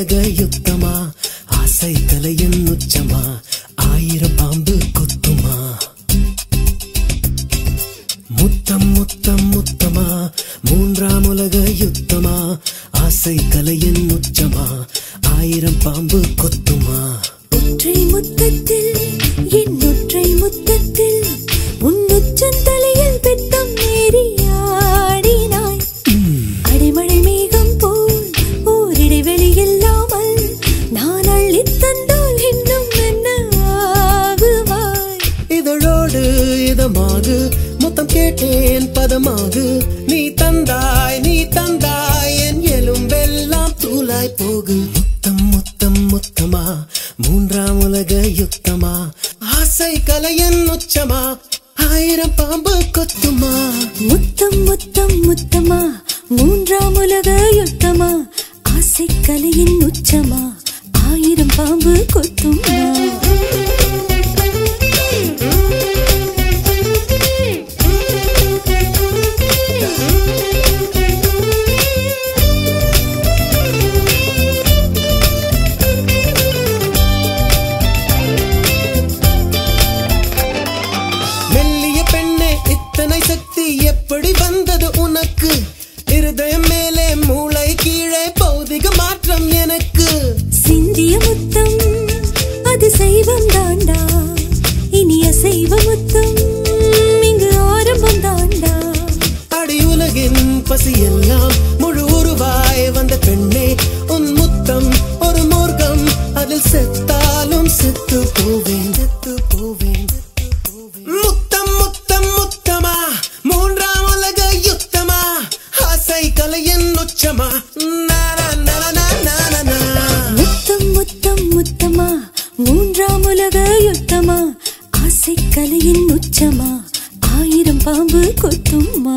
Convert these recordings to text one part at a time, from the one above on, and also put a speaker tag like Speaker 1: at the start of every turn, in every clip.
Speaker 1: உலக யுத்தமா ஆசை கலையின் உச்சமா ஆயிரம் பாம்பு கொத்துமா முத்தம் முத்தம் முத்தமா மூன்றாம் உலக யுத்தமா ஆசை கலையின் உச்சமா ஆயிரம் பாம்பு கொத்துமா
Speaker 2: ஒற்றை முத்தத்தில் என் ஒற்றை முத்தத்தில் உன் உச்சந்தலையில் பெத்தம் ஏறி ஆடினாய் அடிமழை மேகம் போல் ஓரிடைவெளி இல்லாமல் நான் அள்ளித் தந்தால் இன்னும் என்ன ஆகுவாய்
Speaker 1: இதழோடு இதமாகு முத்தம் கேட்டேன் பதமாகு நீ தந்தாய் நீ தந்தாய் என் எலும்பெல்லாம் தூளாய் போகு முத்தம் முத்தம் முத்தமா மூன்றாம் உலக யுத்தமா ஆசை கலையன் உச்சமா ஆயிரம் பாம்பு கொத்துமா
Speaker 2: முத்தம் முத்தம் முத்தமா மூன்றாம் உலக யுத்தமா ஆசை கலையின் உச்சமா ஆயிரம் பாம்பு கொத்துமா
Speaker 1: மெல்லிய பெண்ணே இத்தனை சக்தி எப்படி வந்தது உனக்கு இருதயம் மேலே மூளை கீழே பௌதிக மாற்றம் எனக்கு
Speaker 2: சிந்திய முத்தம் அது செய்வம் தாண்டா இனிய செய்வ முத்தம் இங்கு ஆரம்பம் தாண்டா
Speaker 1: அடி உலகின் பசி எல்லாம் முழு உருவாய் வந்த பெண்ணே உன் முத்தம் ஒரு மூர்க்கம் அதில் செத்தாலும் செத்து போவேன் செத்து போவேன் முத்தம் முத்தம் முத்தமா மூன்றாம் உலக யுத்தமா ஆசை கலையின் உச்சமா நானா, நானா, நானா, நானா.
Speaker 2: முத்தம் முத்தம் முத்தமா மூன்றாம் உலக யுத்தமா ஆசை கலையின் உச்சமா ஆயிரம் பாம்பு கொத்துமா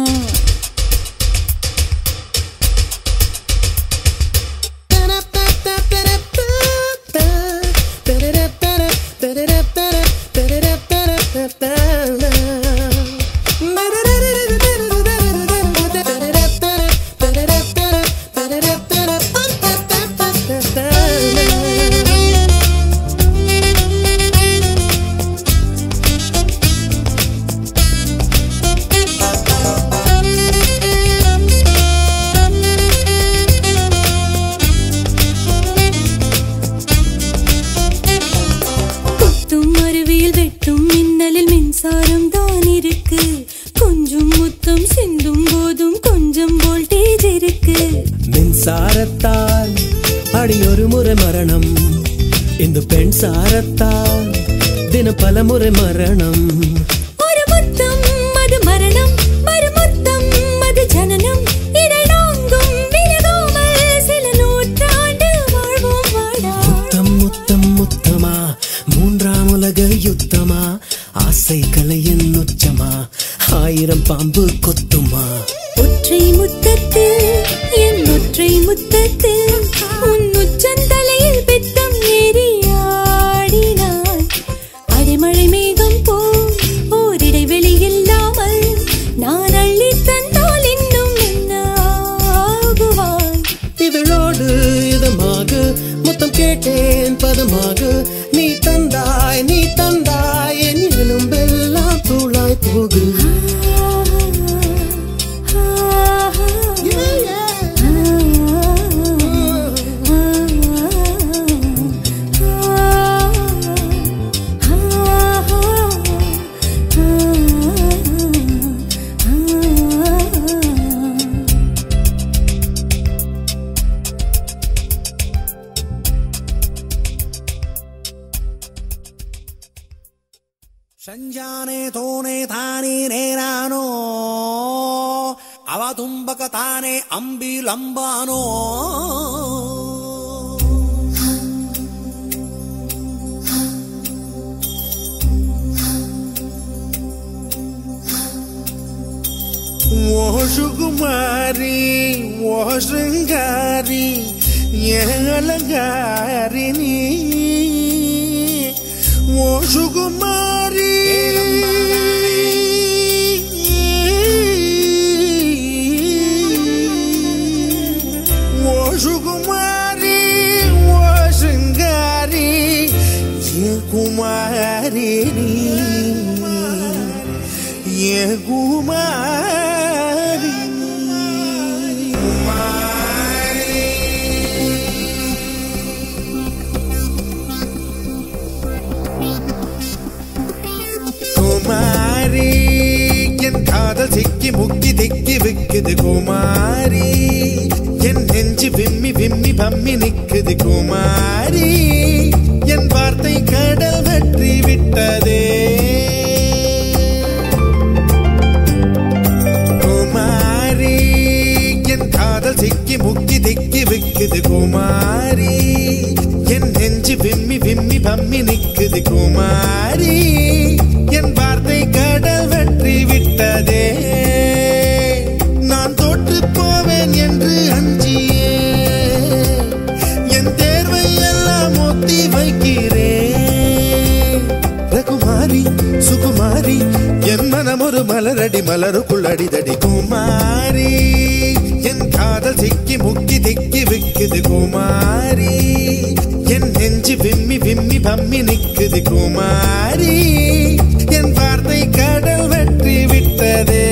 Speaker 2: கொத்தும் அருவியில் வெட்டும் மின்னலில் மின்சாரம் தான் இருக்கு கொஞ்சம் முத்தம் சிந்தும் போதும் கொஞ்சம் வோல்டேஜ் இருக்கு
Speaker 1: மின்சாரத்தால் அடி ஒரு முறை மரணம் இந்த பெண் சாரத்தால் தின பல முறை மரணம்
Speaker 2: ஒரு முத்தம் அது மரணம் மறு முத்தம் அது ஜனனம் இதை நாங்கும் விலகாமல் சில நூற்றாண்டு வாழ்வோம் வாடா
Speaker 1: முத்தம் முத்தம் முத்தமா மூன்றாம் உலக யுத்தமா ஆசை கலையின் உச்சமா ஆயிரம் பாம்பு கொத்துமா
Speaker 2: ஒற்றை முத்தத்தில் என் ஒற்றை முத்தத்தில் உன் உச்சந்தலையில் பித்தம் ஏறி ஆடினாய் அடிமழை மேகம் போல் ஓரிடைவெளி இல்லாமல் நான் அள்ளி தந்தால் இன்னும் என்ன ஆகுவாய்
Speaker 1: இதழோடு இதமாக முத்தம் கேட்டேன் பதமாக நீ தந்தாய் நீ தந்தாய் என் எலும்பெல்லாம் தூளாய் போகு
Speaker 3: ಸಂಜಾನೆ ತೋನೆ ತಾನೇ ನೇನಾನೋ ಅವ ತುಂಬಕ ತಾನೆ ಅಂಬಿಲಂಬಾನೋ ಓ ಸುಕುಮಾರಿ ಓ ಶೃಂಗಾರಿ ಏಲಂಗಾರಿ ನೀ ಓ ಸುಕುಮಾರಿ ಓ ಸುಕುಮಾರಿ என் குமாரி குமாரி என் காதல் சிக்கி முக்கி திக்கி விக்குது குமாரி என் நெஞ்சு விம்மி விம்மி பம்மி நிக்குது குமாரி என் வார்த்தை கடல் வெற்றி விட்டதே குமாரி என் காதல் சிக்கி முக்கி திக்கி விக்குது குமாரி என் நெஞ்சு விம்மி விம்மி பம்மி நிக்குது குமாரி என் வார்த்தை கடல் வெற்றி விட்டதே நான் தோற்று போவேன் என்று அஞ்சியே என் தேர்வை எல்லாம் ஒத்தி வைக்கிறேன் ரகுமாரி சுகுமாரி என் மனம் ஒரு மலரடி மலருக்குள் அடிதடி குமாரி என் காதல் சிக்கி முக்கி திக்கி விக்குது குமாரி என் நெஞ்சு விம்மி விம்மி பம்மி நிக்குது குமாரி என் வார்த்தை கடல் வெற்றி விட்டதே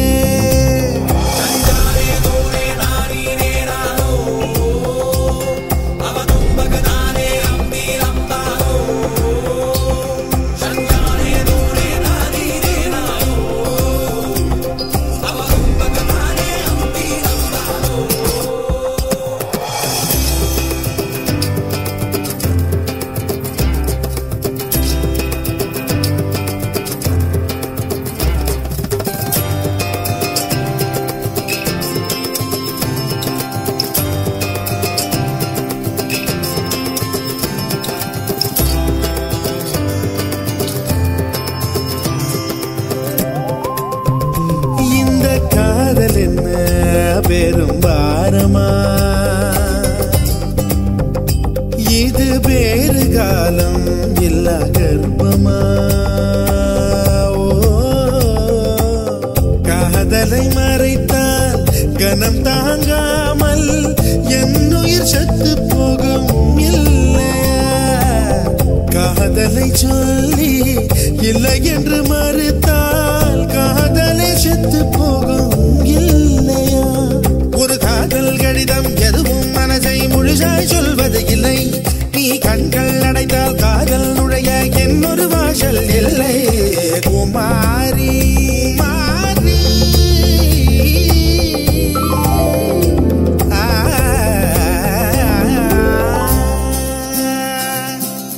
Speaker 3: இந்த காதல் என்ன பெரும் பாரமா இது வேறு காலம் இல்ல கர்ப்பமா ஓ, காதலை மறைத்தால் கனம் தாங்காமல் என் உயிர் செத்து போகும் இல்லையா காதலை சொல்லி இல்லை என்று மறுத்தால் காதலை செத்து போகும் இல்லையா ஒரு காதல் கடிதம் எதுவும் மனசை முழுசாய் சொல்வது இல்லை நீ கண்கள் அடைத்தால் காதல் நுழைய என்னொரு வாசல் இல்லை குமாரி மாறி ஆ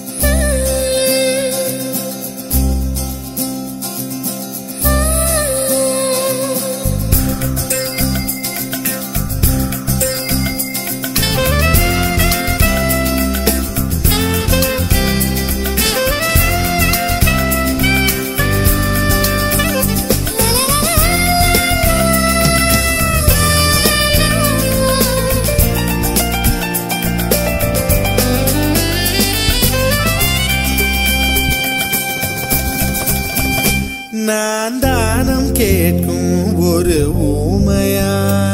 Speaker 3: நான் தானம் கேட்கும் ஒரு ஊமையா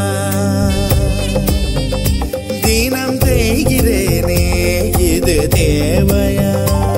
Speaker 3: தினம் தேய்கிறேனே இது தேவையா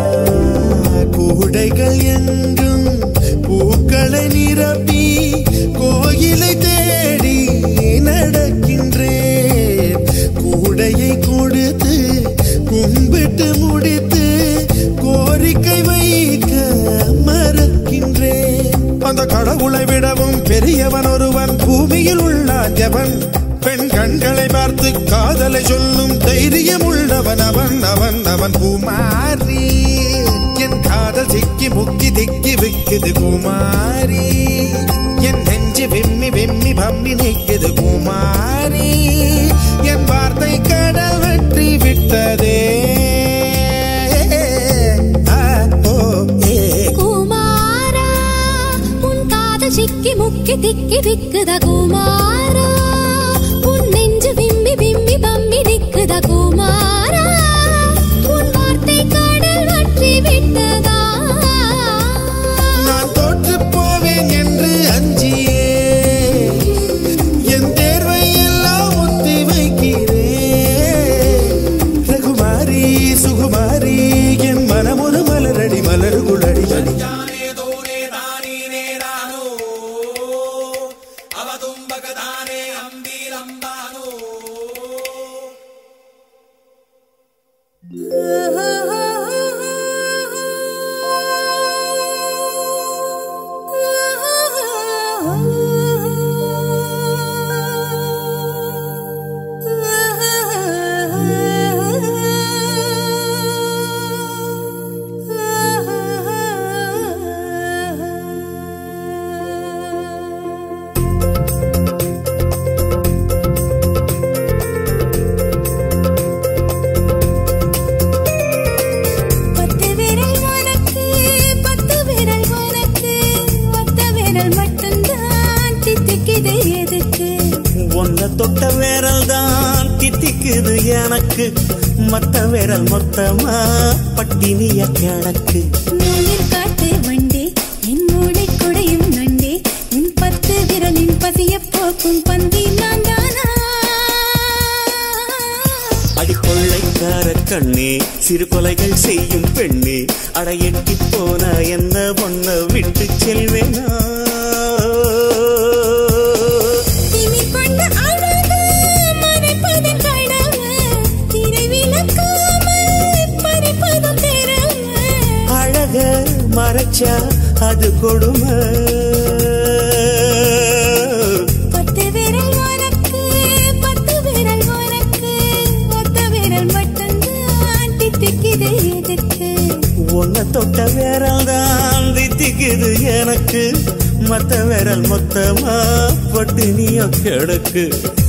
Speaker 3: கூடைகள் எங்கும் பூக்களை நிரப்பி கோயிலை தேடி நடக்கின்றேன் கூடையை கொடுத்து கும்பிட்டு முடித்து கோரிக்கை வைக்க மறக்கின்றேன் அந்த கடவுளை விடவும் பெரியவன் ஒருவன் பூமியில் உள்ளான் எவன் பெண் கண்களை பார்த்து காதலை சொல்லும் தைரியம் உள்ளவன் அவன் அவன் அவன் குமாரி என் காதல் சிக்கி முக்கி திக்கி விக்குது குமாரி என் நெஞ்சு விம்மி விம்மி பம்மி நிக்குது குமாரி என் வார்த்தை கடல் வெற்றி விட்டதே ஆ, ஓ, ஏ.
Speaker 2: குமாரா உன் காதல் சிக்கி முக்கி திக்கி விக்குத குமாரா உன் நெஞ்சு விம்மி விம்மி பம்மி நிக்குத குமாரா உன் வார்த்தை கடல் வற்றி விட்டதா
Speaker 3: நான் தோற்று போவேன் என்று அஞ்சியே என் தேர்வை எல்லாம் ஒத்தி வைக்கிறேன் ரகுமாரி சுகுமாரி என் மனம் ஒரு மலரடி மலர் குளடி
Speaker 2: விரல் மட்டும்தான் தித்திக்குது எதுக்கு
Speaker 4: ஒன்ன தொட்ட விரல் தான் தித்திக்குது எனக்கு மத்த விரல் மொத்தமா பட்டினிய கிடக்கு
Speaker 2: நூலில் காட்டு வண்டே என் மூளை குடையும் நண்டே உன் பத்து விரலின் பசிய போக்கும் பந்தி நான் தானா
Speaker 4: அடிக்கொள்ளைக்கார கண்ணே சிறு கொலைகள் செய்யும் பெண்ணே அடையெட்டி போன என்ன ஒன்ன விட்டு செல்வேனா
Speaker 2: திமிர் கொண்ட அழகு மறைப்பதன் கடமை திரை விளக்காமல் பறிப்பதும் திறமை
Speaker 4: அழக மறைச்சா அது கொடுமை
Speaker 2: பத்து விரல் உனக்கு பத்து விரல் உனக்கு ஒத்த விரல் மட்டும்தான் தித்திக்குது எதுக்கு
Speaker 4: உன்னை தொட்ட விரல் தான் தித்திக்குது எனக்கு மத்த விரல் மொத்தமா பட்டினிய கிடக்கு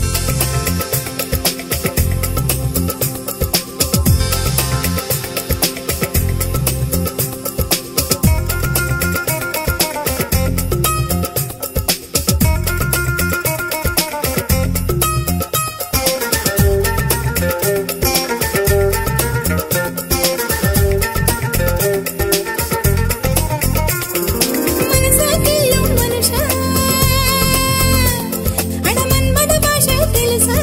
Speaker 2: మనసాకిల్லும் మనుషా అడమన్మద భాష తెలుసా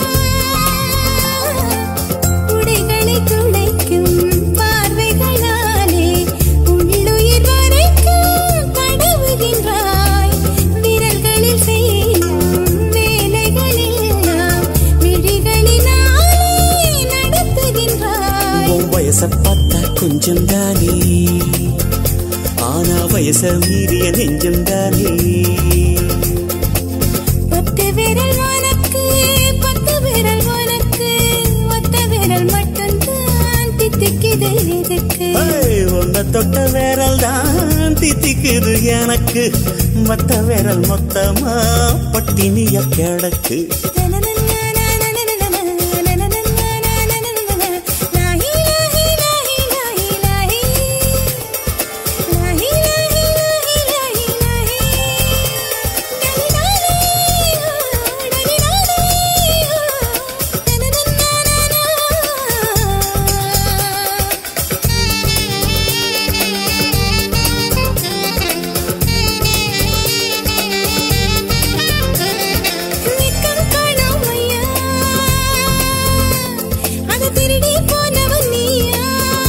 Speaker 2: உடைகளை துளைக்கும் பார்வைகளாலே உள்ளுயிர் வரைக்கும் தடவுகின்றாய் விரல்களில் செய்யும் வேலைகளெல்லாம் விழிகளினாலே நடத்துகின்றாய்
Speaker 4: உன் வயச பார்த்தா கொஞ்சம் தானே ஆனா வயச மீறிய நெஞ்சம் தானே
Speaker 2: பத்து விரல் உனக்கு பத்து விரல் உனக்கு ஒத்த விரல் மட்டும்தான் தித்திக்குது எதுக்கு
Speaker 4: ஏய், உன்னை தொட்ட விரல் தான் தித்திக்குது எனக்கு மத்த விரல் மொத்தமா பட்டினிய கிடக்கு
Speaker 2: நிக்கம் காணோம் ஐயா அது திருடி போனவன் நீயா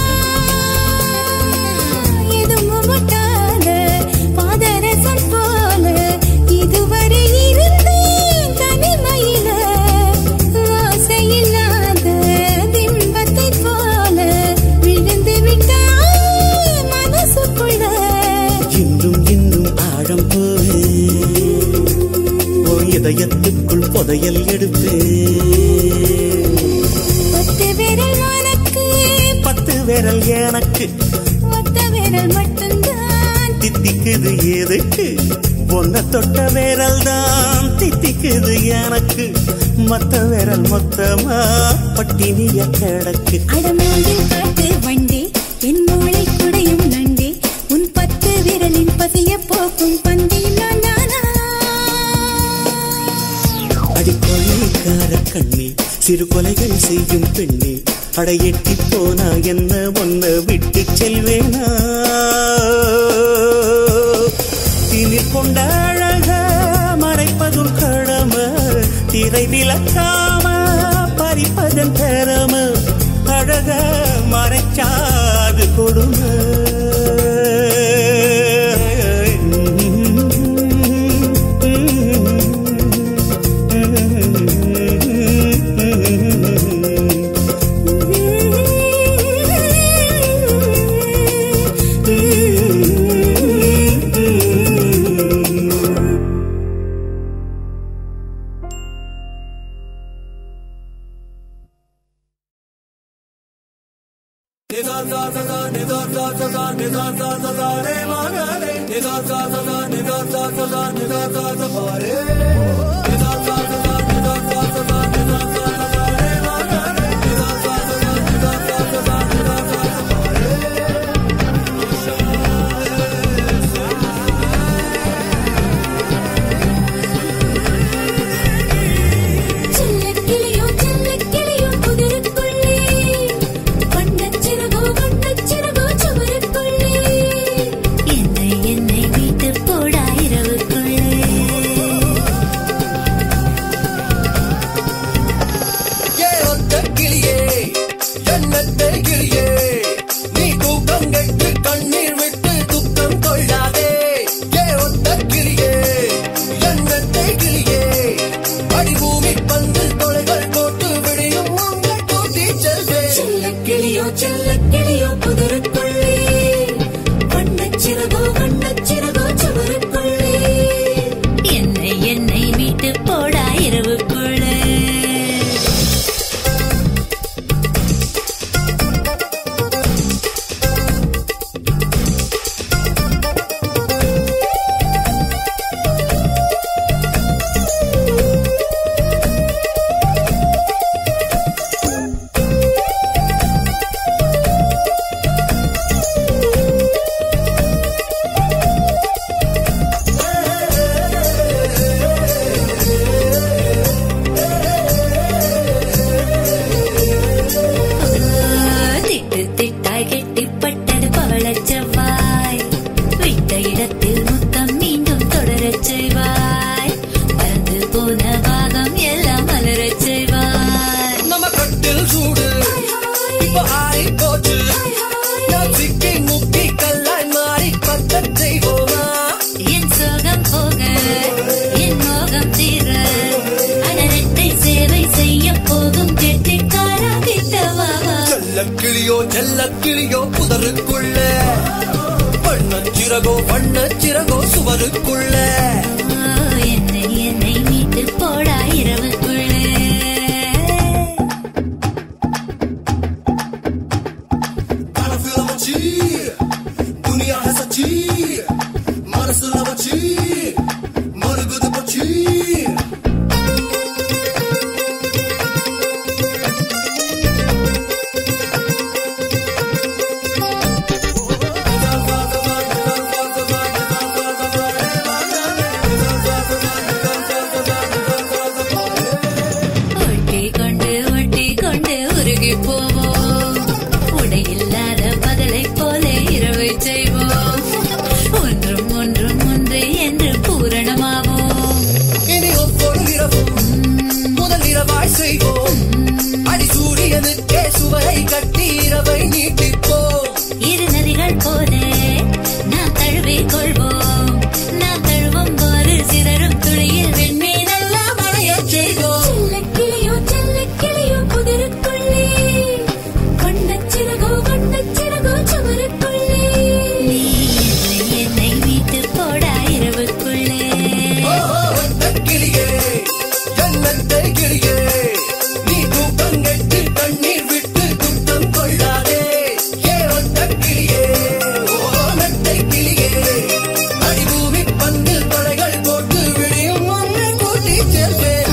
Speaker 2: எதுவும் முட்டாத பாதரசம் போல இதுவரை இருந்தேன் தனிமையில ஆசையில்லாத பிம்பத்தைப் போல விழுந்து விட்டாய் மனசுக்குள்ள
Speaker 4: இன்னும் இன்னும் ஆழம் போவே உன் இதயத்துக்குள் புதையல் எடுப்பே
Speaker 2: பத்து விரல் உனக்கு
Speaker 4: பத்து விரல் எனக்கு
Speaker 2: ஒத்த விரல் மட்டும்தான்
Speaker 4: தித்திக்குது எதுக்கு பொண்ண தொட்ட விரல் தான் தித்திக்குது எனக்கு மத்த விரல் மொத்தமா பட்டினிய கிடக்கு
Speaker 2: அடமோதில் காட்டு வண்டே என் மூளை குடையும் நண்டே உன் பத்து விரலின் பசிய போக்கும் பந்தியில் நான் தானா
Speaker 4: அடிக்கொள்ளைக்கார கண்ணே சிறு கொலைகள் செய்யும் பெண்ணே அடையெட்டி போனா என்ன ஒன்ன விட்டு செல்வேனா திணிர் கொண்ட அழக மறைப்பதும் கடமை திரை விளக்காம பறிப்பதன் திறமை அழக மறைச்சாது கொடுமை
Speaker 2: சோகம் போக என் மோகம் தீர அனரத்தை சேவை செய்ய போகும் கெட்டிக்காரா கிட்டவாவா
Speaker 1: செல்ல கிளியோ செல்ல கிளியோ புதருக்குள்ள வண்ணச்சிறகோ வண்ணச்சிறகோ சுவருக்குள்ள
Speaker 2: என்னை என்னை மீட்டு போடா இரவுக்குள்ளே
Speaker 1: கனவுல வச்சு துணியாக சச்சி மனசுல வச்சு மறுகுது பச்சி
Speaker 2: ஒட்டி கொண்டு ஒட்டி கொண்டு உருகி போவோம் உடையில்லாத பகலை போல இரவை செய்வோம் ஒன்றும் ஒன்றும் ஒன்று என்று பூரணமாவோம்
Speaker 1: இனி ஒவ்வொரு இரவும் முதல் இரவாய் செய்வோம் அடி சூரியனுக்கே சுவரை கட்டி இரவை நீட்டிப்போம்
Speaker 2: இரு நதிகள் போல நாம் தழுவிக் கொள்வோம் நாம் தழுவும் போது சிதறும் துளியில் வெண்மீன் எல்லாம் மழையச் செய்வோம் செல்லக்கிளியோ செல்லக்கிளியோ புதிருக்குள்ளே கொண்டச் சிறகோ கொண்டச் சிறகோ சுவருக்குள்ளே நீ என்னை என்னை மீட்டு போடா இரவுக்குள்ளே
Speaker 1: கிளியே என்னத்தை கிளியே நீ தூக்கம் கெட்டு கண்ணீர் விட்டு துக்கம் கொள்ளாதே ஏ ஒத்த கிளியே ஓனத்தை கிளியே அடிபூமி பந்து தொலைகள் போட்டு விடியும் ஒன்றை கூட்டி சேர்ப்பேன்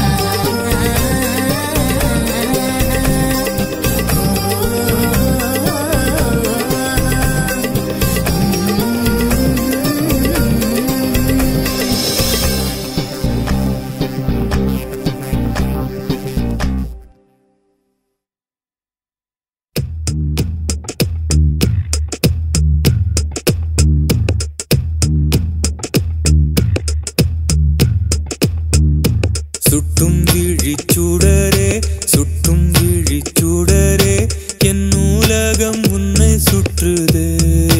Speaker 4: சுட்டும் விழிச்சுடரே சுட்டும் விழிச்சுடரே என் நூலகம் உன்னை சுற்றுதே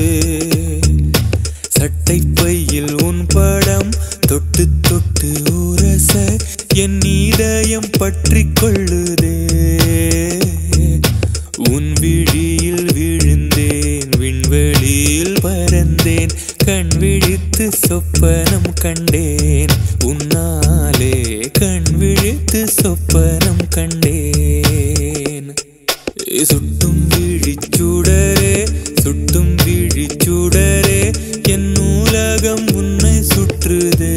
Speaker 4: சட்டை பையில் உன் படம் தொட்டு தொட்டு உரச என் இதயம் பற்றிக் கொள்ளுதே உன் விழியில் விழுந்தேன் விண்வெளியில் பறந்தேன் கண் விழித்து சொப்பனம் கண்டேன் உன்னாலே கண் விழித்து சொப்பனம் கண்டேன் சுட்டும் விழிச்சுடரே சுட்டும் விழிச்சுடரே என் நூலகம் உன்னை சுற்றுதே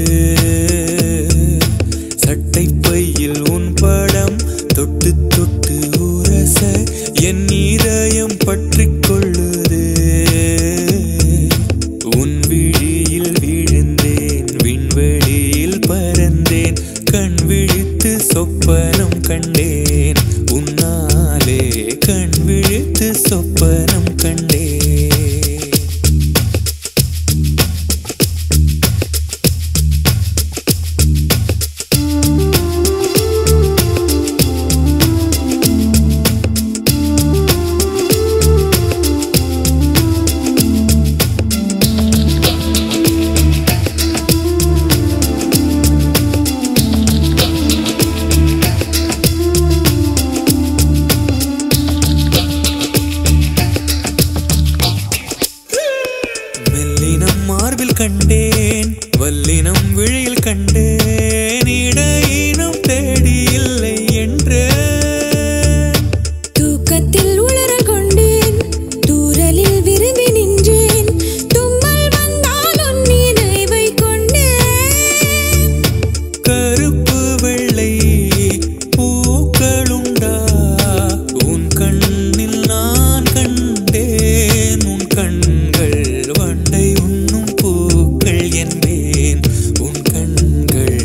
Speaker 4: சட்டை பையில் உன் படம் தொட்டு தொட்டு உரச என் இதயம் பற்றிக் கொள்ளுதே உன் விழியில் விழுந்தேன் விண்வெளியில் பறந்தேன் கண் விழித்து சொப்பனம் கண்டேன் உன்னாலே கண் விழித்து சொப்பனம் கண்டேன் மெல்லினம் மார்பில் கண்டேன் வல்லினம் விழியில் கண்டேன் இடையினம் தேடி இல்லை என்று
Speaker 2: தூக்கத்தில் உளர கொண்டேன் தூரலில் விரும்பி நின்றேன் தும்மல் வந்தால் உன் நினைவை கொண்டேன்
Speaker 4: கருப்பு வெள்ளை பூக்களுண்டா உன் கண்ணில் நான் கண்டேன் உன் கண்கள் வண்டை உண்ணும் பூக்கள் என்பேன் உன் கண்கள்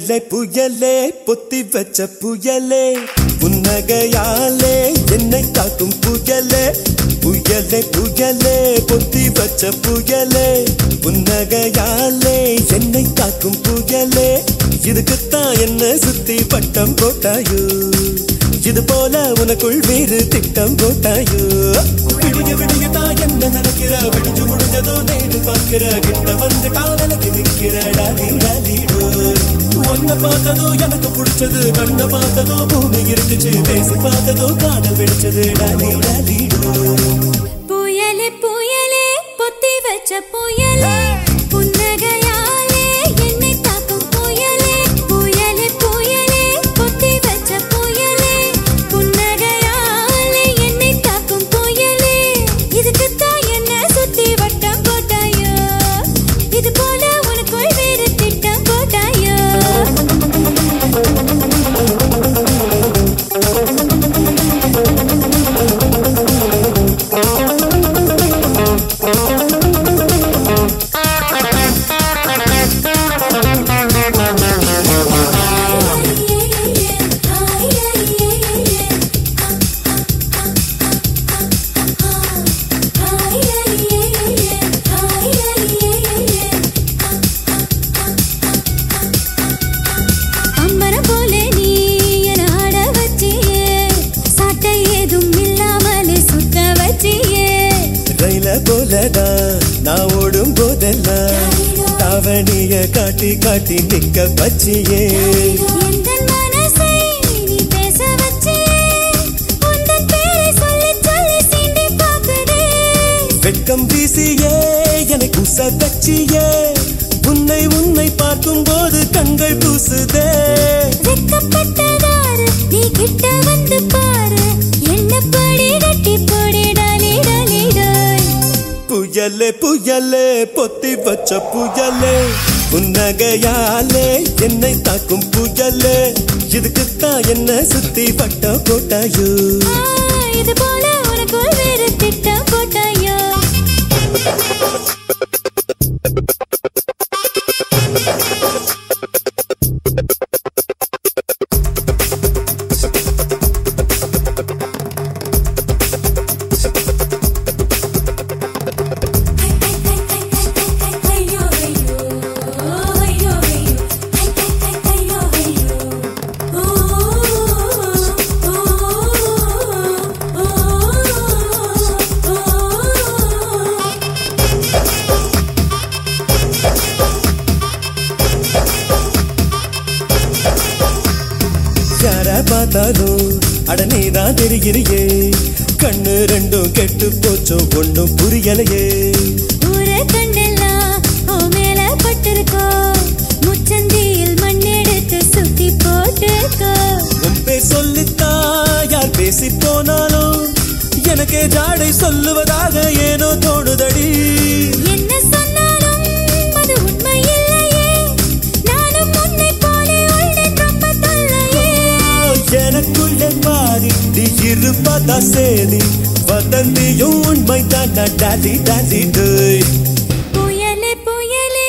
Speaker 5: புயலே புயலே பொத்தி வச்ச புயலே புன்னகையாலே என்னை காக்கும் புயலே புயலே புயலே பொத்தி வச்ச புயலே புன்னகையாலே என்னை காக்கும் புயலே இதுக்குத்தான் என்ன சுத்தி பட்டம் போட்டாயோ இது போல உனக்குள் வேறு திட்டம் போட்டாயோ விடிய விடிய தான் என்ன நினைக்கிற விடிஞ்சு முடிஞ்சதோ நேரு பார்க்கிற கிட்ட வந்து காதலுக்கு நிற்கிற டாலி டாலிடோ ஒன்ன பார்த்ததோ எனக்கு பிடிச்சது கண்ண பார்த்ததோ பூமி இருந்துச்சு பேசி பார்த்ததோ காதல் வெடிச்சது டாலி டாலிடோ
Speaker 2: புயலே புயலே பொத்தி வச்ச புயலே புன்னகையாலே என்னை தாக்கும் புயலே புயலே புயலே பொத்தி வச்ச புயலே புன்னகையாலே என்னை தாக்கும் புயலே இதுக்குத்தான் என்ன சுத்தி வட்டம் போட்டாயோ இது போல உனக்குள் வேறு திட்டம் போட்டாயோ அம்மரம் போல நீ என ஆட வச்சியே சாட்டை ஏதும் இல்லாமலே சுத்த வச்சியே
Speaker 5: ரயில போலதான் நான் ஓடும் போதெல்லாம் தாவணிய காட்டி காட்டி நிக்க பச்சியே
Speaker 2: எந்தன் மனசை நீ பேச வச்சியே உந்தன் பேரை சொல்லி சொல்லி சீண்டி பார்க்குதே
Speaker 5: வெட்கம் வீசியே எனக்கு உச கச்சியே உன்னை உன்னை பார்க்கும் போது கண்கள் பூசுதே
Speaker 2: வெக்கப்பட்டதாரு நீ கிட்ட வந்து பாரு என்ன படி கட்டி போடி டாலி டாலி டாய்
Speaker 5: புயலே புயலே பொத்தி வச்ச புயலே புன்னகையாலே என்னை தாக்கும் புயலே இதுக்குத்தான் என்ன சுத்தி பட்ட போட்டாயோ
Speaker 2: ஆ, இது போல உனக்குள் வேறு திட்டம் போட்டாயோ
Speaker 5: யார பார்த்தாலும் அட நீதான் தெரிகிறியே கண்ணு ரெண்டும் கெட்டு போச்சோ ஒண்ணும் புரியலையே
Speaker 2: ஊரே கண்டெல்லாம் உன் மேல பட்டிருக்கோ முச்சந்தியில் மண்ணெடுத்து சுத்தி போட்டுக்கோ
Speaker 5: உன் பேர் சொல்லித்தான் யார் பேசி போனாலும் எனக்கே ஜாடை சொல்லுவதாக ஏனோ தோணுதடி
Speaker 2: என்ன சொன்னாலும் அது உண்மை இல்லையே நானும் உன்னை போலே உள்ளேன் ரொம்ப தொல்லையே
Speaker 5: எனக்குள்ளே மாறி நீ இருப்பதா சேதி வதந்தியும் உண்மை தான் டாலி டாலி டேய்
Speaker 2: புயலே புயலே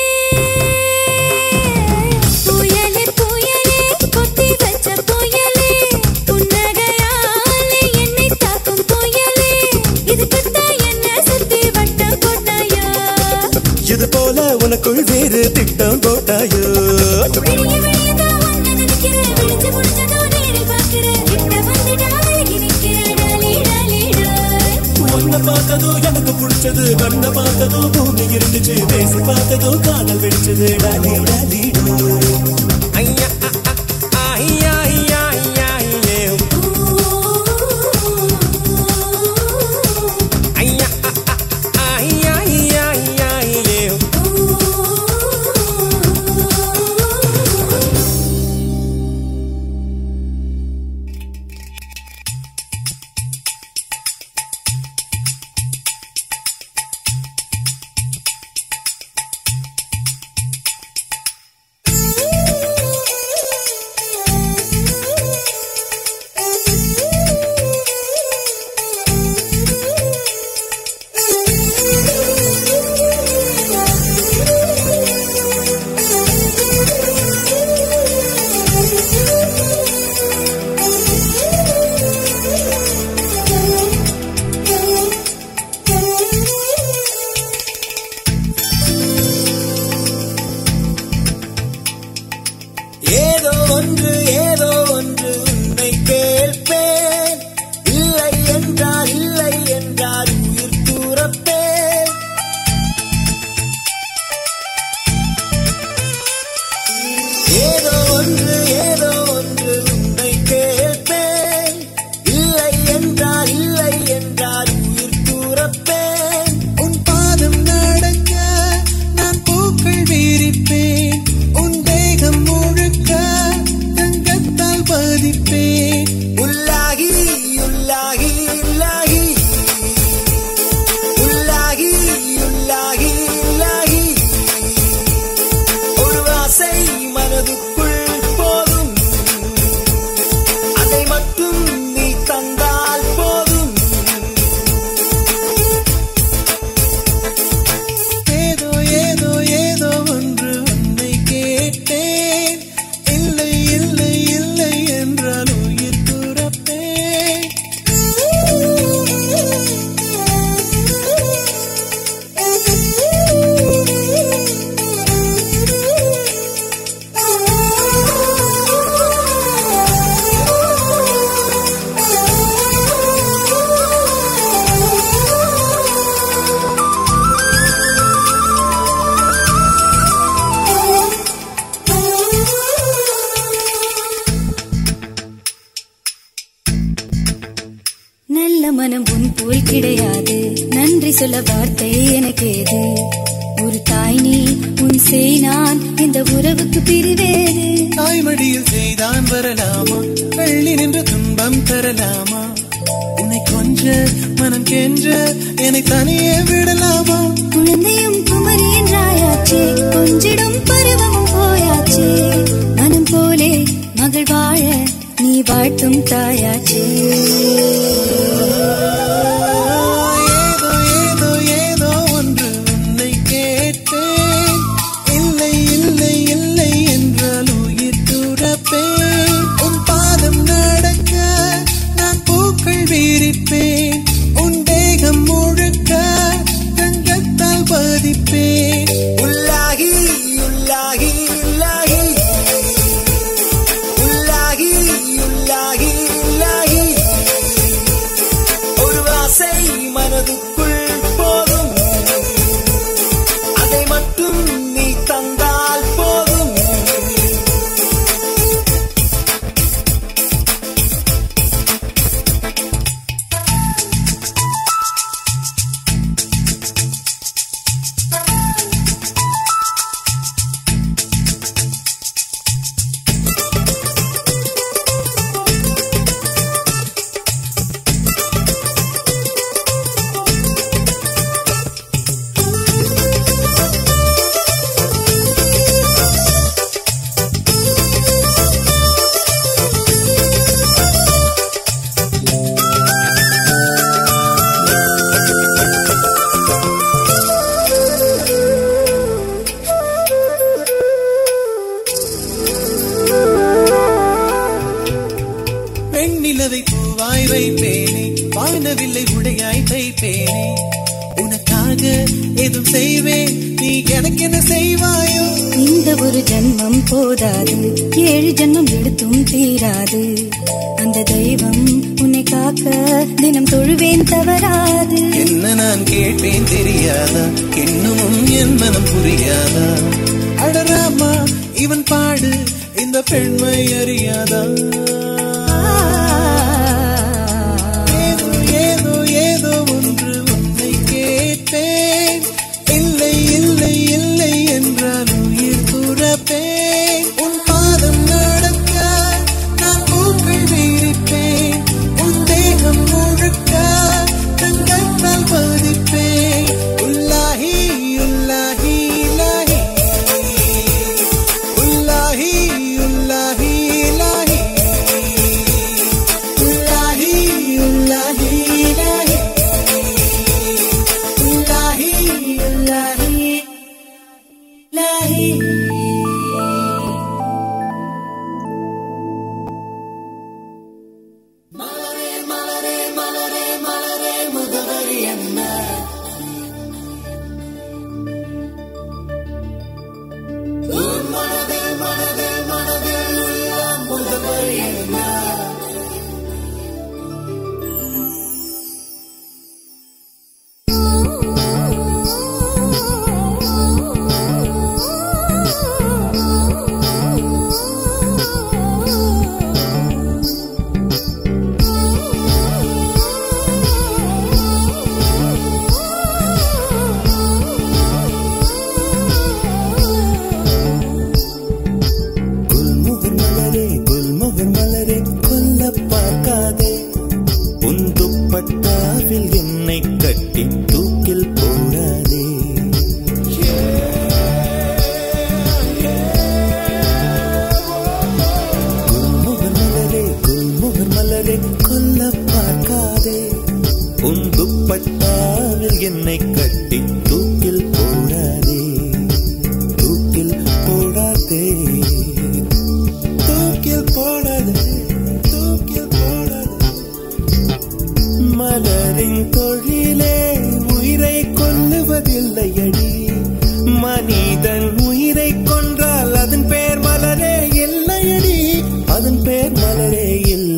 Speaker 2: புயலே புயலே கொத்தி வச்ச புயலே புன்னகையாலே என்னை தாக்கும் புயலே இதுக்குத்தான் என்ன சுத்தி வட்டம் போட்டாயோ
Speaker 5: இது போல உனக்குள் வேறு திட்டம் போட்டாயோ
Speaker 2: விடிய விடியதான் உன்னை நினைக்கிறேன் விழிச்சு முடிச்சதோ நேரில் பார்க்கிறேன் கிட்ட வந்துட்டா விலகி நிற்கிறேன் டாலி டாலி டாய்
Speaker 5: உன்னை பார்த்ததோ எனக்கு பிடிச்சது கண்ணை பார்த்ததோ பூமி இருந்துச்சு பேசி பார்த்ததோ காதல் வெடிச்சது டாலி டாலி டோ. ஐயா அ, அ, ஐயா ஐயா ஐயா ஐயே. ஐயா அ, அ, ஐயா ஐயா ஐயா ஐயே.
Speaker 2: Thank
Speaker 5: ஏதோ ஒன்று ஏதோ ஒன்று உன்னை கேட்பேன் இல்லை என்றால் இல்லை என்றால் உயிர் தூரப்பேன் ஏதோ ஒன்று ஏதோ ஒன்று உன்னை கேட்பேன் இல்லை என்றால் இல்லை என்றால் உயிர் தூரப்பேன்
Speaker 1: உன் பாதம் நடக்க நான் பூக்கள் வீரிப்பேன் உன் தேகம் முழுக்க தங்கத்தால் பதிப்பேன்
Speaker 5: உள்ளாகி உள்ளாகி உள்ளாகி உள்ளாகி உள்ளாகி உள்ளாகி ஒரு ஆசை மனதுக்குள் போதும் அதை மட்டும் நீ தந்தால் போதும்
Speaker 1: ஏதோ ஏதோ ஏதோ ஒன்று உன்னை கேட்டேன் இல்லை இல்லை இல்லை என்றால் உயிர் துறப்பேன்
Speaker 2: நல்ல மனம் உன் போல் கிடையாது நன்றி சொல்ல வார்த்தை எனக்கு ஏது ஒரு தாய் நீ உன் செய் நான் இந்த உறவுக்கு பிரிவேது
Speaker 1: தாய்மடியில் செய்தான் வரலாமா வெள்ளி நின்று துன்பம் தரலாமா உன்னை கொஞ்ச மனம் கென்ற என்னை தனியே விடலாமா
Speaker 2: குழந்தையும் குமரி என்றாயாச்சே கொஞ்சிடும் பருவமும் போயாச்சே மனம் போலே மகள் வாழ நீ வாழ்த்தும் தாயாச்சே
Speaker 1: ஏதோ ஏதோ ஏதோ ஒன்று உன்னை கேட்டேன் இல்லை இல்லை இல்லை என்றால் உயிர் துறப்பேன் உன் பாதம் நடக்க நான் பூக்கள் வீரிப்பேன் உன் தேகம் முழுக்க தங்கத்தால் பதிப்பேன்
Speaker 5: உள்ளாகி உள்ளாகி உள்ளாகி உள்ளாகி உள்ளாகி உள்ளாகி ஒரு ஆசை மனதுக்குள் போதும் அதை மட்டும் நீ தந்தால் போதும்
Speaker 1: வெண்ணிலவை பூவாய் வைப்பேனே வானவில்லை உடையாய் தைப்பேனே உனக்காக எதுவும் செய்வேன் நீ எனக்கு என்ன செய்வாயோ
Speaker 2: இந்த ஒரு ஜென்மம் போதாது ஏழு ஜென்மம் எடுத்தும் தீராது அந்த தெய்வம் உன்னை காக்க தினம் தொழுவேன் தவறாது
Speaker 1: என்ன நான் கேட்பேன் தெரியாதா இன்னமும் என் மனம் புரியாதா அடராமா இவன் பாடு இந்த பெண்மை அறியாதா ஏதோ ஏதோ ஏதோ ஒன்று உன்னை கேட்பேன் இல்லை இல்லை இல்லை என்றால் உயிர் துறப்பேன் உன் பாதம் நடக்க நான் பூக்கள் வீரிப்பேன் உன் தேகம் முழுக்க தங்கத்தால் பதிப்பேன் உள்ளாகி உள்ளாகி உள்ளாகி உள்ளாகி உள்ளாகி உள்ளாகி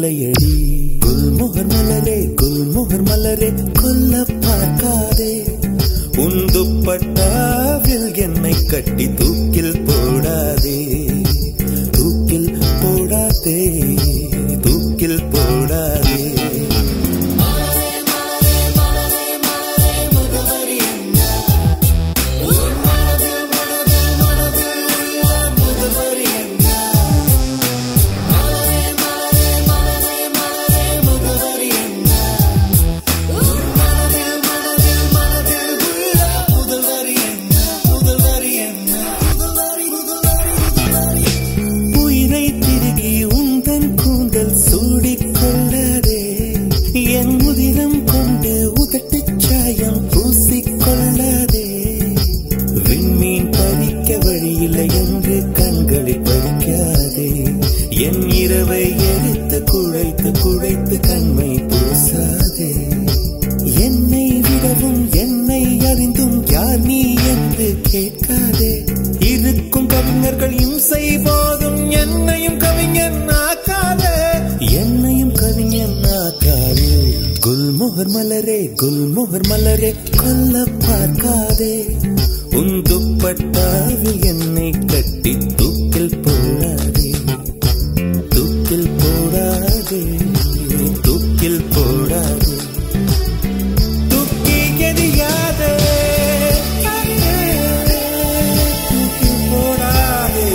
Speaker 5: இல்லையடி குல்மோகர் மலரே குல்மோகர் மலரே கொல்ல பார்க்காதே உன் துப்பட்டாவில் என்னை கட்டி தூக்கில் போடாதே தூக்கில் போடாதே தூக்கில் போடாதே உயிரை திருகி உந்தன் கூந்தல் சூடிக்கொள்ளாதே என் உதிரம் கொண்டு உதட்டுச் சாயம் பூசிக்கொள்ளாதே விண்மீன் பறிக்க வழியில்லை என்று கண்களை பறிக்காதே என் இரவை எரித்து குழைத்து குழைத்து கண்மை பூசாதே என்னை விடவும் என்னை அறிந்தும் யார் நீ என்று கேட்காதே இருக்கும் கவிஞர்கள் இம்சை போதும் என்னையும் கவிஞன் ஆக்காதே என்னையும் கவிஞன் ஆக்காதே குல்மோகர் மலரே குல்மோகர் மலரே கொல்ல பார்க்காதே உன் துப்பட்டாவில் என்னை கட்டி தூக்கில் போடாதே தூக்கில் போடாதே தூக்கில் போடாதே தூக்கி எறியாதே தூக்கி போடாதே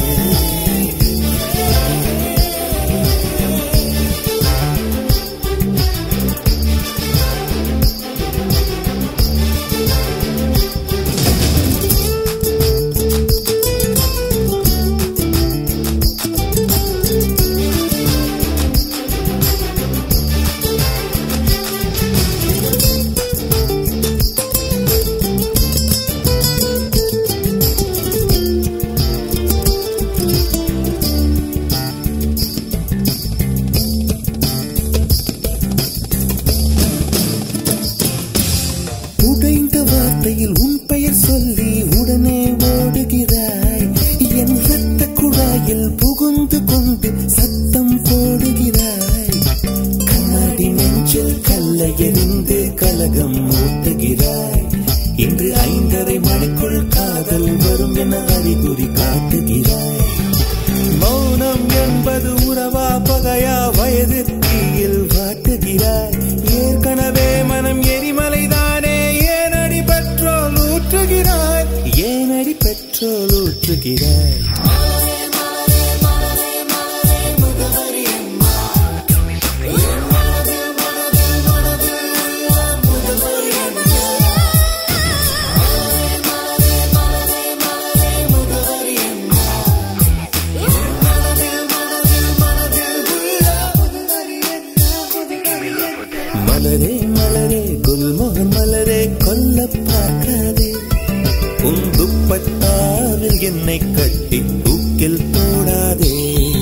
Speaker 5: உடைந்த வார்த்தையில் உன் பெயர் சொல்லி உடனே ஓடுகிறாய் என் ரத்த குழாயில் புகுந்து கொண்டு சத்தம் போடுகிறாய் கண்ணாடி நெஞ்சில் கல்லை எறிந்து கலகம் மூட்டுகிறாய் இன்று ஐந்தரை மணிக்குள் காதல் வரும் என அறிகுறி காட்டுகிறாய் மௌனம் என்பது உறவா பகையா வயது தீயில் வாட்டுகிறாய் ஏற்கனவே மனம் எரிமலைதானே ஏனடி பெட்ரோல் ஊற்றுகிறாய் ஏனடி பெட்ரோல் ஊற்றுகிறாய் மலரே மலரே குல்மோகன் மலரே கொல்ல பார்க்காதே உன் துப்பட்டாவில் என்னை கட்டி தூக்கில் போடாதே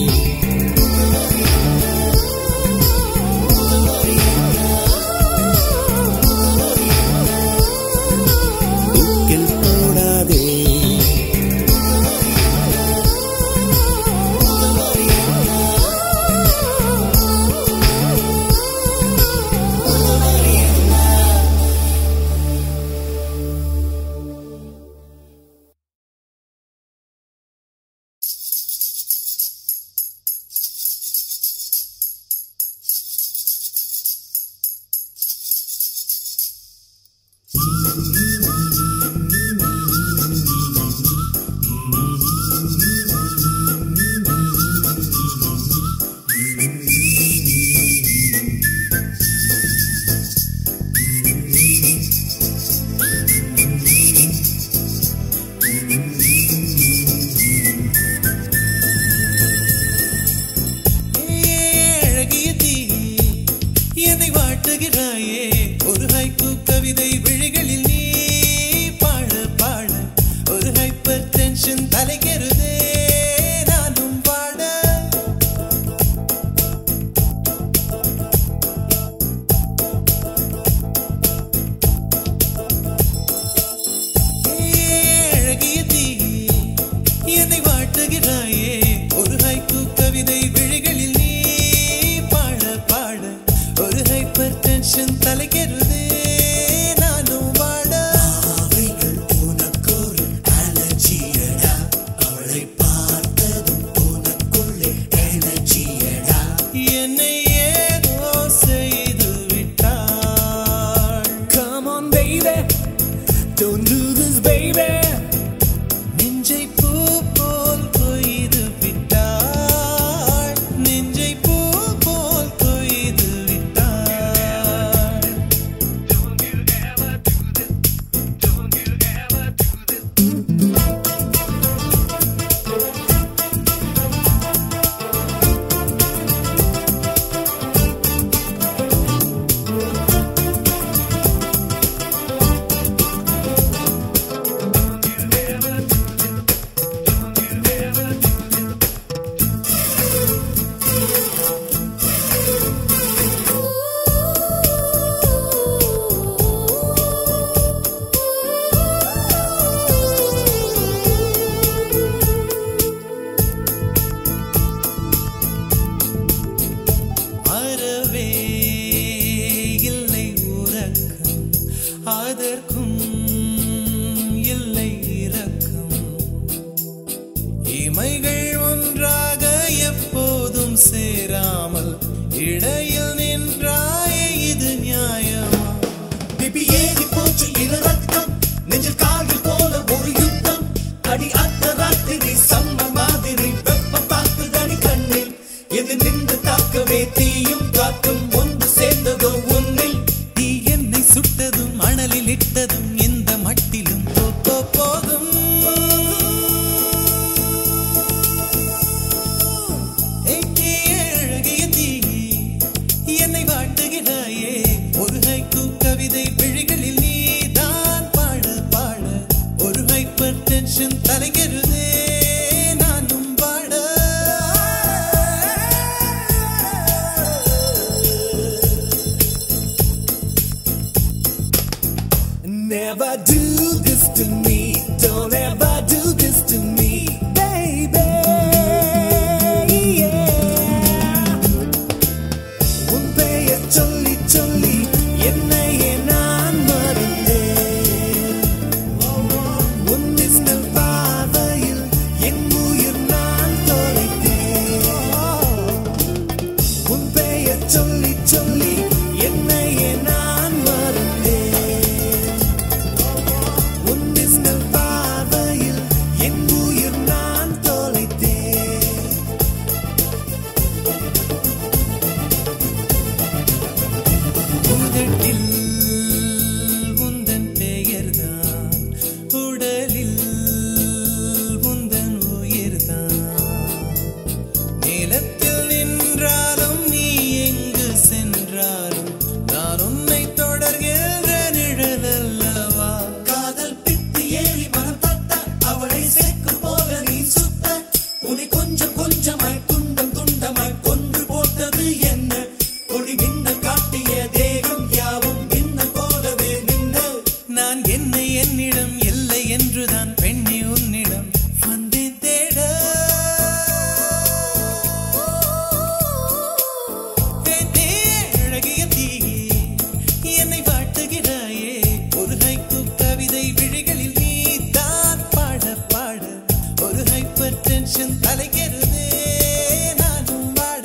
Speaker 5: தூக்கில் போடாதே
Speaker 1: அழகிய தீ என்னை வாட்டுகிறாயே ஒரு ஹைக்கூ கவிதை விழிகளில் நீ பாட பாட ஒரு ஹைப்பர் டென்ஷன் தலைக்கிறதே நானும் பாட அழகிய தீ என்னை வாட்டுகிறாயே ஒரு ஹைக்கூ கவிதை விழிகளில் நீ பாட அதற்கும் இல்லை இரக்கம் இமைகள் ஒன்றாக எப்போதும் சேராமல் இடையில் நின்றாயே இது நியாயமா
Speaker 5: பிபி ஏறி போச்சு இரு ரத்தம் நெஞ்சில் கால்கள் போல ஒரு யுத்தம் அடி அத்த ராத்திரி சம்ம மாதிரி வெப்பம் தாக்குதடி கண்ணில் எது நின்று தாக்கவே தீயும் காத்தும் ஒன்று சேர்ந்ததோ உன்னில்
Speaker 1: தீ என்னை சுட்டதும் மணலில் இட்டதும் எந்த மட்டிலும் போ- போ- போதும் ஏய் தீயே, அழகிய தீயே, என்னை வாட்டுகிறாயே ஒரு ஹைக்கூ கவிதை விழிகளில் நீதான் பாட பாட ஒரு ஹைப்பர் டென்ஷன் தலைகிறதே நானும் பாட
Speaker 5: Never do this to me. Don't ever do this to me, baby. Yeah. உன் பெயர் சொல்லி சொல்லி என்னையே நான் மறந்தேன் உன் மின்னல் பார்வையில் என் உயிர் நான் தொலைத்தேன் உன் பெயர் சொல்லி சொல்லி என்னையே நான் மறந்தேன் உன் மின்னல் பார்வையில் என் உயிர் நான் தொலைத்தேன்
Speaker 1: உதட்டில் உந்தன் பெயர்தான் உடலில் உந்தன் உயிர்தான் நிலத்தில் நின்றாலும் நீ எங்கு சென்றாலும் நான் உன்னை தொடர்கின்ற நிழல் அல்லவா
Speaker 5: காதல் பித்து ஏறி மனம் தட்ட அவளை சேர்க்கும் போல நீ சுத்த உன்னை கொஞ்சம் கொஞ்சமாய் துண்டம் துண்டமாய் கொன்று போட்டது என்ன ஒளி மின்ன காட்டிய தேகம் யாவும் மின்ன போலவே நின்ன
Speaker 1: நான் என்னை என்னிடம் இல்லை என்றுதான் பெண்ணி உன்னிடம் வந்தேன் தேட தேனே, அழகிய தீயே, என்னை வாட்டுகிறாயே ஒரு ஹைக்கூ கவிதை விழிகளில் நீ தான் பாட பாட ஒரு ஹைப்பர் டென்ஷன் தலைகிறதே நானும் பாட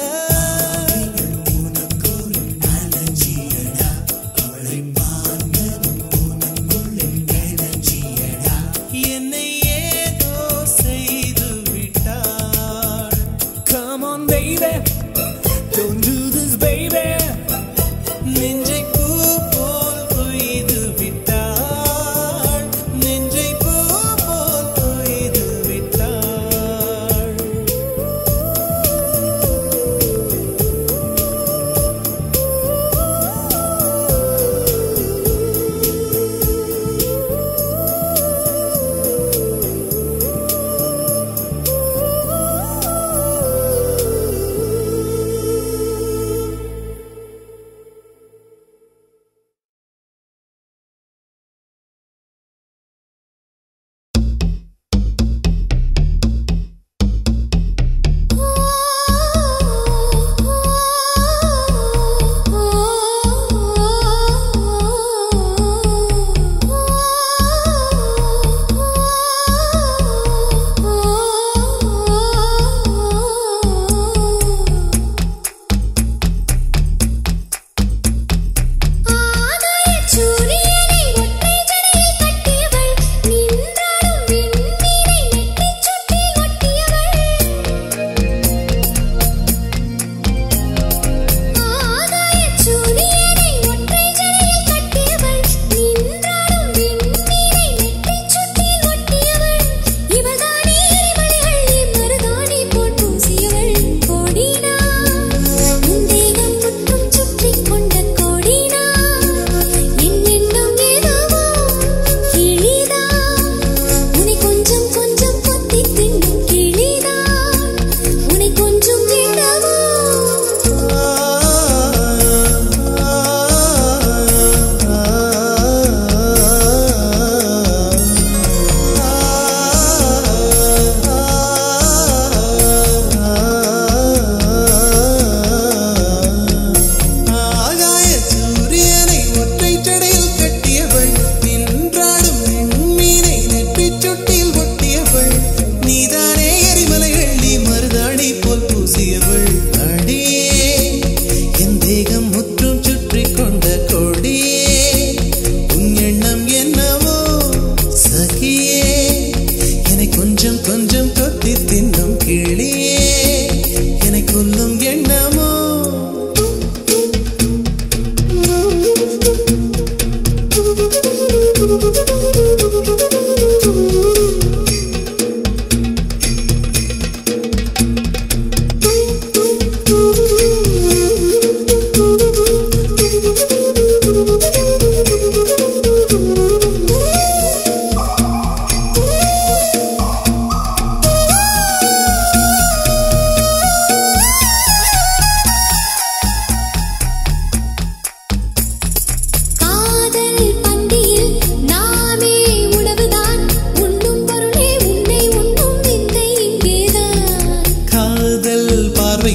Speaker 1: என்னை ஏதோ செய்து விட்டாள்
Speaker 5: Come on baby don't do this baby
Speaker 1: நெஞ்சை பூ போல் கொய்து விட்டாள் நெஞ்சை பூ போல் கொய்து விட்டாள்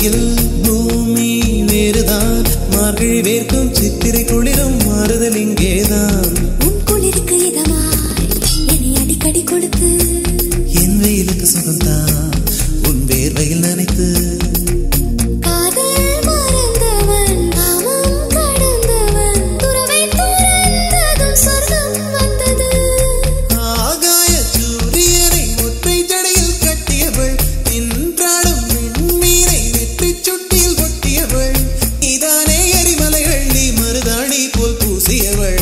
Speaker 1: ஆடியில் பூமி வேறுதான் மார்கழி வேர்க்கும் சித்திரை குளிரும் மாறுதல் இங்கேதான்
Speaker 2: உன் குளிருக்கு இதமாய் என்னை அடிக்கடி கொடுத்து
Speaker 1: என் வெயிலுக்கு சுகம்தான் உன் வேர்வையில் நனைத்து
Speaker 2: காதல் மறந்தவன் காமம் கடந்தவன் துறவை துறந்ததும் சொர்க்கம் வந்தது
Speaker 1: ஆகாய சூரியனை ஒற்றை ஜடையில் கட்டியவள் நின்றாடும் விண்மீனை வெற்றி சுட்டியில் ஒட்டியவள் இதானே எரிமலைகள் நீ மருதாணி போல் பூசியவள்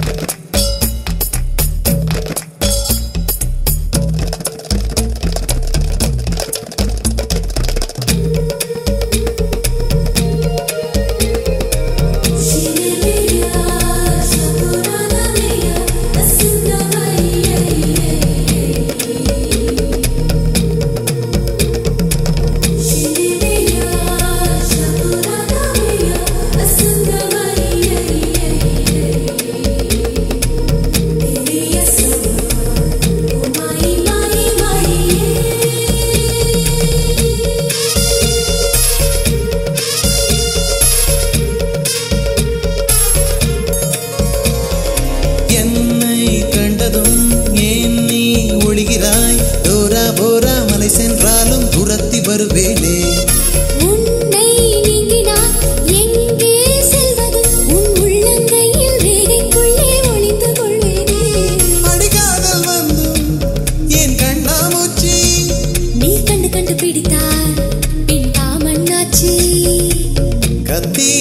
Speaker 1: என்னை கண்டதும் ஏன் நீ ஒழிகிறாய் டோரா போரா மலை சென்றாலும் துரத்தி வருவேனே
Speaker 2: உன்னை நீங்கினான் எங்கே செல்வது உன் உள்ளங்கையில் ரேகைக்குள்ளே ஒளிந்து கொள்வேனே
Speaker 1: அடிகாதல் வந்தும் என் கண்ணாமூச்சி
Speaker 2: நீ கண்டு கண்டு பிடித்தார் பின் தாமண்ணாச்சி
Speaker 1: கத்தி